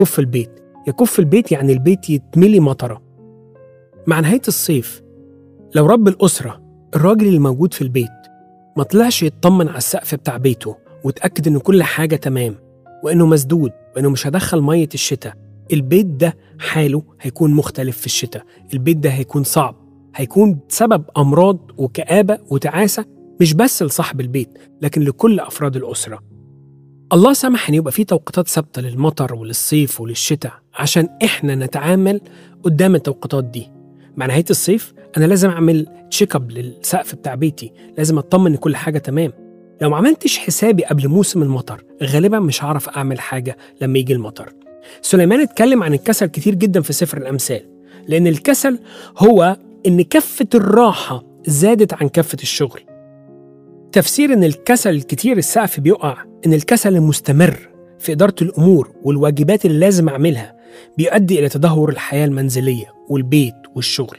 يكف البيت يكف البيت يعني البيت يتملي مطرة مع نهاية الصيف لو رب الأسرة الراجل اللي موجود في البيت ما طلعش يطمن على السقف بتاع بيته وتأكد إن كل حاجة تمام وإنه مسدود وإنه مش هدخل مية الشتاء البيت ده حاله هيكون مختلف في الشتاء البيت ده هيكون صعب هيكون سبب أمراض وكآبة وتعاسة مش بس لصاحب البيت لكن لكل أفراد الأسرة الله سمح إن يبقى في توقيتات ثابتة للمطر وللصيف وللشتاء عشان إحنا نتعامل قدام التوقيتات دي مع نهاية الصيف أنا لازم أعمل تشيك اب للسقف بتاع بيتي لازم أطمن إن كل حاجة تمام لو ما عملتش حسابي قبل موسم المطر غالبا مش هعرف أعمل حاجة لما يجي المطر سليمان اتكلم عن الكسل كتير جدا في سفر الأمثال لأن الكسل هو إن كفة الراحة زادت عن كفة الشغل تفسير إن الكسل الكتير السقف بيقع إن الكسل المستمر في إدارة الأمور والواجبات اللي لازم أعملها بيؤدي إلى تدهور الحياة المنزلية والبيت والشغل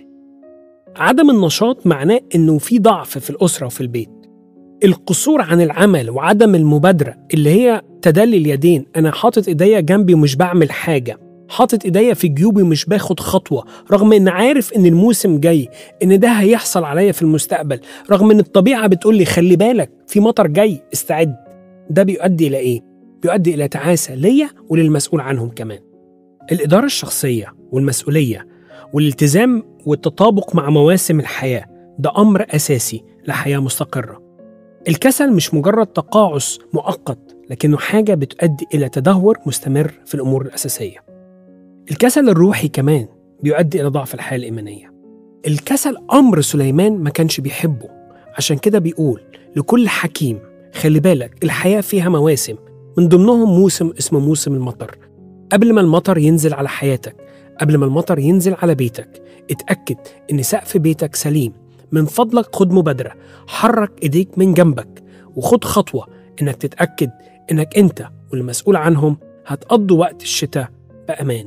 عدم النشاط معناه إنه في ضعف في الأسرة وفي البيت القصور عن العمل وعدم المبادرة اللي هي تدلي اليدين أنا حاطط إيديا جنبي ومش بعمل حاجة حاطط إيديا في جيوبي مش باخد خطوة رغم إن عارف إن الموسم جاي إن ده هيحصل عليا في المستقبل رغم إن الطبيعة بتقول لي خلي بالك في مطر جاي استعد ده بيؤدي إلى إيه؟ بيؤدي إلى تعاسة ليا وللمسؤول عنهم كمان الإدارة الشخصية والمسؤولية والالتزام والتطابق مع مواسم الحياة ده أمر أساسي لحياة مستقرة الكسل مش مجرد تقاعس مؤقت لكنه حاجة بتؤدي إلى تدهور مستمر في الأمور الأساسية الكسل الروحي كمان بيؤدي إلى ضعف الحياة الإيمانية الكسل أمر سليمان ما كانش بيحبه عشان كده بيقول لكل حكيم خلي بالك الحياة فيها مواسم من ضمنهم موسم اسمه موسم المطر قبل ما المطر ينزل على حياتك قبل ما المطر ينزل على بيتك اتأكد إن سقف بيتك سليم من فضلك خد مبادرة حرك إيديك من جنبك وخد خطوة إنك تتأكد إنك أنت والمسؤول عنهم هتقضوا وقت الشتاء بأمان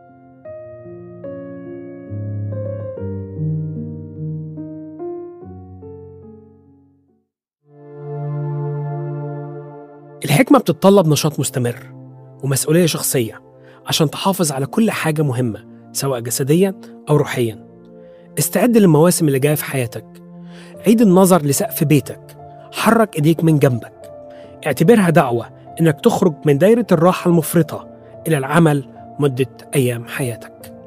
الحكمة بتتطلب نشاط مستمر ومسؤولية شخصية عشان تحافظ على كل حاجة مهمة سواء جسديا أو روحيا استعد للمواسم اللي جاية في حياتك عيد النظر لسقف بيتك حرك إيديك من جنبك اعتبرها دعوة إنك تخرج من دايرة الراحة المفرطة إلى العمل مدة أيام حياتك